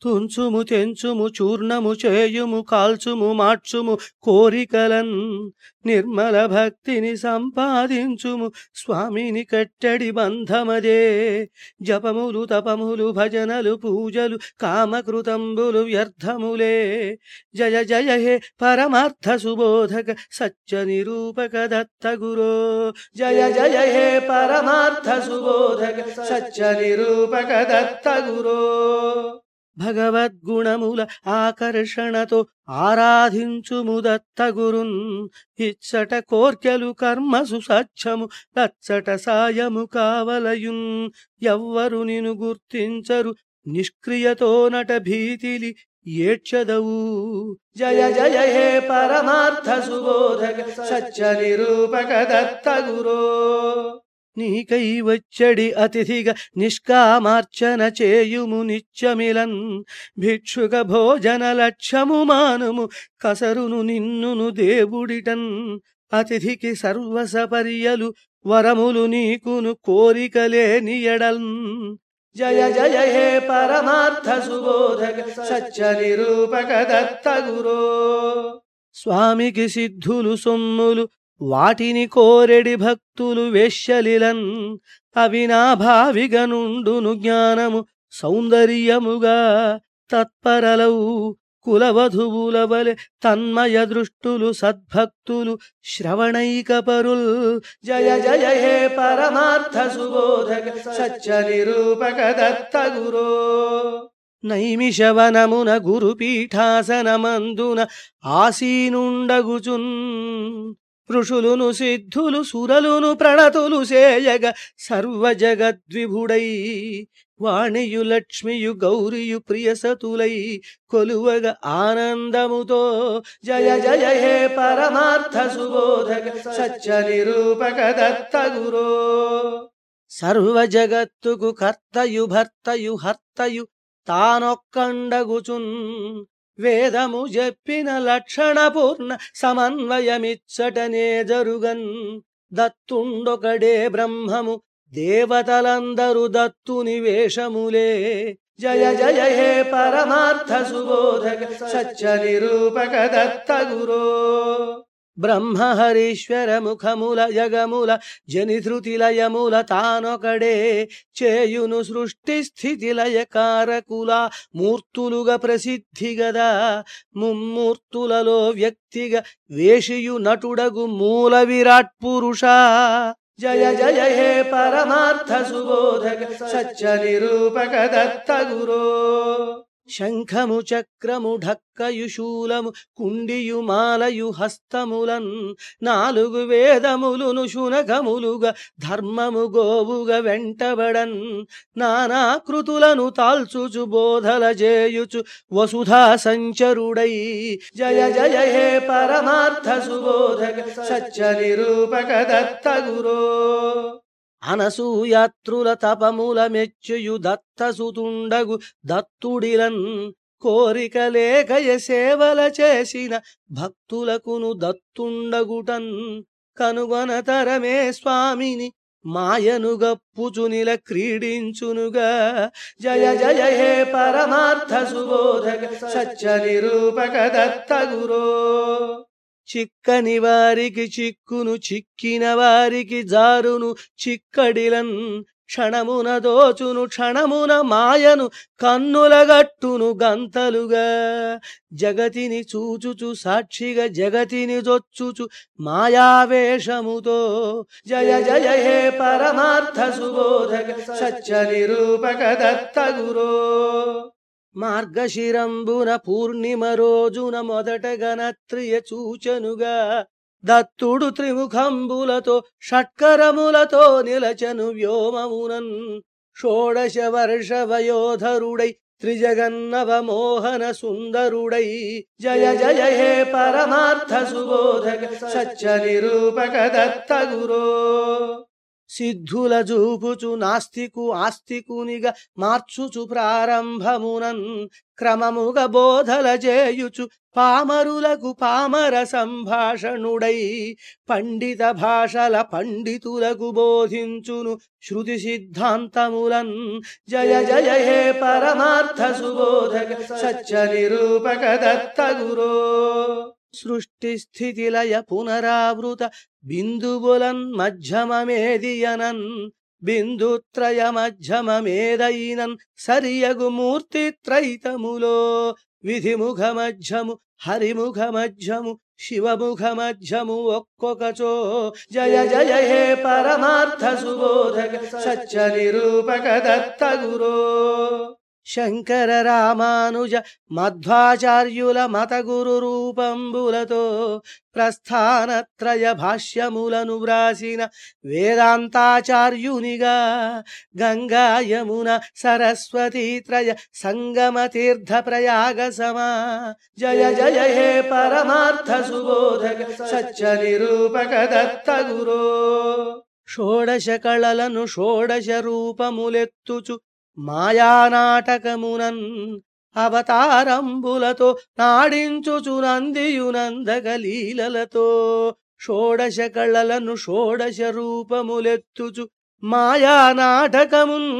తుంచుము తెంచుము చూర్ణము చేయుము కాల్చుము మార్చుము కోరికలన్ నిర్మల భక్తిని సంపాదించుము స్వామిని కట్టడి బంధమదే జపములు తపములు భజనలు పూజలు కామకృతంబులు వ్యర్థములే జయ జయ హే పరమార్థ సుబోధక సత్య నిరూపక దత్త గురో జయ జయ హే పరమార్థ సుబోధక సత్య నిరూపక దత్త గురో భగవద్గుణముల ఆకర్షణతో ఆరాధించుము దత్త గురున్ ఇచ్చట కోర్కెలు కర్మసు సత్యము తచ్చట సాయము కావలయున్ ఎవ్వరు నిను గుర్తించరు నిష్క్రియతో నట భీతిలి ఏడ్చదవు జయ జయ హే పరమార్థ సుబోధక సత్య నిరూపక దత్త గురో నీకై వచ్చడి అతిథిగా నిష్కామార్చన చేయుము నిత్యమిలన్ భిక్షుక భోజన లక్ష్యము మానుము కసరును నిన్నును దేవుడిటన్ అతిథికి సర్వసపర్యలు వరములు నీకును కోరికలేని ఎడల్ జయ జయ హే పరమార్థ సుబోధక సత్య నిరూపక దత్త గురో స్వామికి సిద్ధులు సొమ్ములు వాటిని కోరెడి భక్తులు వేశ్యలిలన్ అవి నా భావిగనుండును జ్ఞానము సౌందర్యముగా తత్పరలవు కులవధువుల వలె తన్మయ దృష్టులు సద్భక్తులు శ్రవణైక పరుల్ జయ జయ హే పరమార్థ సుబోధక సత్య నిరూపక దత్త గురో నైమిషవనమున గురుపీఠాసనమందున ఆసీనుండగుచున్ ఋషులును సిద్ధులు సురలును ప్రణతులు సేయగ సర్వజగద్విభుడై వాణియు లక్ష్మియు గౌరియు ప్రియసతులై కొలువగ ఆనందముతో జయ జయ హే పరమార్థ సుబోధక సత్య నిరూపక దత్త గురో సర్వ జగత్తుకు కర్తయు భర్తయు హర్తయు తానొక్కండగుచున్ వేదము చెప్పిన లక్షణ పూర్ణ సమన్వయమిచ్చటనే జరుగన్ దత్తుండొకడే బ్రహ్మము దేవతలందరు దత్తుని వేషములే జయ జయ హే పరమార్థ సుబోధక సత్య నిరూపక దత్త గురో బ్రహ్మహరీశ్వర ముఖముల యగముల జనిధృతిలయముల తానొకడే చేయును సృష్టి స్థితి లయకారకుల మూర్తులుగా ప్రసిద్ధి గదా ముమ్మూర్తులలో వ్యక్తిగా వేషియు నటుడగు మూల విరాట్ పురుష జయ జయ హే పరమార్థ సుబోధక సత్య నిరూపక దత్త గురో శంఖము చక్రము ఢక్కయు శూలము కుండియు మాలయు హస్తములన్ నాలుగు వేదములును శునకములుగా ధర్మము గోవుగా వెంటబడన్ నానాకృతులను తాల్చుచు బోధల చేయుచు వసుధా సంచరుడై జయ జయ హే పరమార్థ సుబోధక సత్య నిరూపక దత్త గురో అనసూయాత్రుల తపముల మెచ్చుయు దత్తసుతుండగు దత్తుడిలన్ కోరిక లేకయ సేవల చేసిన భక్తులకును దత్తుండగుటన్ కనుగొనతరమే స్వామిని మాయను గప్పుచునిల క్రీడించునుగా జయ జయ హే పరమార్థ సుబోధక సత్య నిరూపక దత్త గురో చిక్కని వారికి చిక్కును చిక్కిన వారికి జారును చిక్కడిలన్ క్షణమున దోచును క్షణమున మాయను కన్నులగట్టును గంతలుగా జగతిని చూచుచు సాక్షిగా జగతిని జొచ్చుచు మాయావేషముతో జయ జయ హే పరమార్థ సుబోధక సత్య నిరూపక దత్త గురో మార్గశిరంబున పూర్ణిమ రోజున మొదట గణత్రియ చూచనుగా దత్తుడు త్రిముఖంబులతో షట్కరములతో నిలచను వ్యోమమునన్ షోడశ వర్ష వయోధరుడై త్రిజగన్నవ మోహన సుందరుడై జయ జయ హే పరమార్థ సుబోధక సత్య నిరూపక దత్త గురో సిద్ధుల జూపుచు నాస్తికు ఆస్తికునిగా మార్చుచు ప్రారంభమునన్ క్రమముగ బోధల చేయుచు పామరులకు పామర సంభాషణుడై పండిత భాషల పండితులకు బోధించును శృతి సిద్ధాంతములన్ జయ జయ హే పరమార్థ సుబోధక సత్య నిరూపక దత్త గురో సృష్టి స్థితి లయ పునరావృత బిందువులన్ మధ్యమమేదియనన్ బిందుత్రయ మధ్యమమేదైనన్ సరియగు మూర్తి త్రైతములో విధిముఖ మధ్యము హరిముఖ మధ్యము శివముఖ మధ్యము ఒక్కొక్కచో జయ జయ హే పరమార్థ సుబోధక సత్య నిరూపక దత్త గురో శంకర రామానుజ మధ్వాచార్యుల మత గురు రూపంబులతో ప్రస్థానత్రయ భాష్యములను వ్రాసిన వేదాంతాచార్యునిగా గంగా యమున సరస్వతీ త్రయ సంగమ తీర్థ ప్రయాగ సమా జయ జయ హే పరమార్థ సుబోధక సత్య నిరూపక దత్త గురో షోడశ కళలను షోడశ రూపములెత్తుచు మాయానాటకమునన్ అవతారంబులతో నాడించుచునందియునందగ లీలలతో షోడశ కళలను షోడశ రూపములెత్తుచు మాయానాటకమున్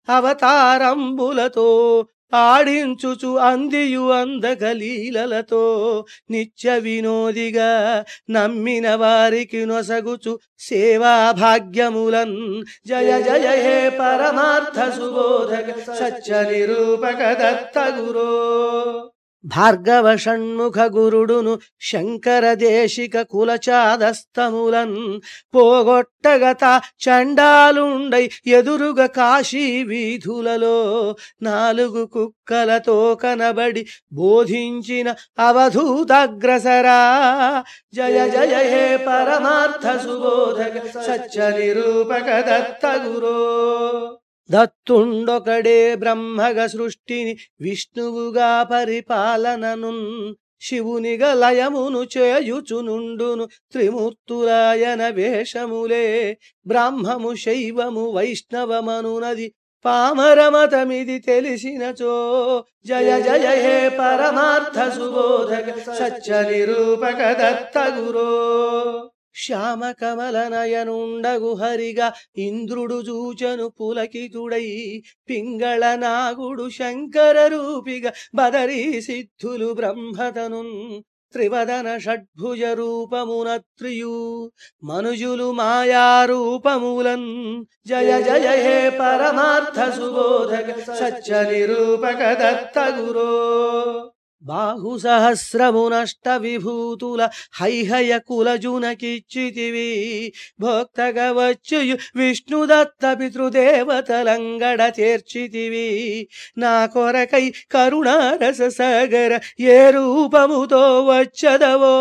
అవతారంబులతో ఆడించుచు అందియు అందగ లీలలతో నిత్య వినోదిగా నమ్మిన వారికి నొసగుచు సేవా భాగ్యములన్ జయ జయ హే పరమార్థ సుబోధక సత్య నిరూపక దత్త గురో భార్గవ షణ్ముఖ గురుడును శంకర దేశిక కులచాదస్తములన్ పోగొట్టగత చండాలుండై ఎదురుగ కాశీ వీధులలో నాలుగు కుక్కలతో కనబడి బోధించిన అవధూతగ్రసరా జయ జయ హే పరమార్థ సుబోధక సత్య నిరూపక దత్త గురో దత్తుండొకడే బ్రహ్మగ సృష్టిని విష్ణువుగా పరిపాలనను శివునిగ లయమును చేయుచునుండును త్రిమూర్తులాయన వేషములే బ్రాహ్మము శైవము వైష్ణవమనునది పామరమతమిది తెలిసినచో జయ జయ హే పరమార్థ సుబోధక సత్య నిరూపక దత్త గురో శ్యామ కమల నయనుండగు హరిగా ఇంద్రుడు చూచను పులకితుడై పింగళ నాగుడు శంకర రూపిగా బదరీ సిద్ధులు బ్రహ్మతను త్రివదన షడ్భుజ రూపమున త్రియు మనుజులు మాయారూపములన్ జయ జయ హే పరమార్థ సుబోధక సత్య నిరూపక దత్త గురో బాహు సహస్రమునష్ట విభూతుల హైహయ కులజునకిచ్చితివి భోక్తగా వచ్చుయు విష్ణుదత్త పితృదేవతలంగడ చేర్చితివి నా కొరకై కరుణారస సాగర ఏ రూపముతో వచ్చదవో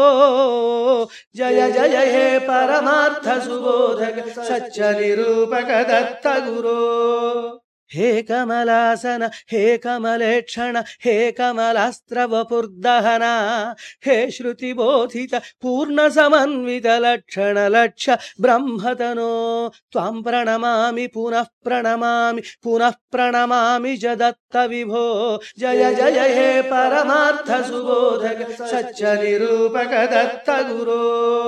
జయ జయ హే పరమార్థ సుబోధక సత్య నిరూపక దత్త గురో హే కమలాసన హే కమలేక్షణ హే కమలాస్త్రవపుర్దహన హే శృతి బోధిత పూర్ణ సమన్విత లక్షణ లక్ష బ్రహ్మతనో త్వం ప్రణమామి పునః ప్రణమామి పునః ప్రణమామి చ దత్త విభో జయ జయ హే పరమార్థ సుబోధక సత్య నిరూపక దత్త గురో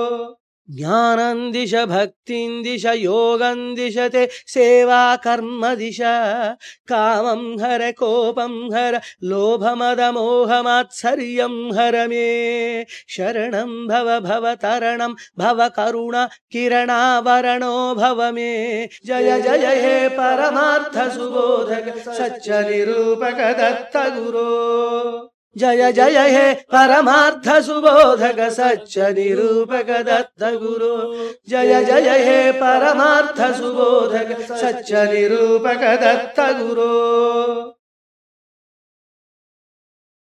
జ్ఞానం దిశ భక్తిం దిశ యోగం దిశతే సేవా కర్మ దిశ కామం హర కోపం హర లోభమదమోహమాత్సర్యం హర మే శరణం భవ భవ తరణం భవ కరుణ కిరణావరణో భవ మే జయ జయ హే పరమార్థ సుబోధక సత్య నిరూపక దత్త గురో జయ జయ హే పరమార్థ సుబోధక సత్య నిరూపక దత్త గురు జయ జయ హే పరమార్థ సుబోధక సత్య నిరూపక దత్త గురు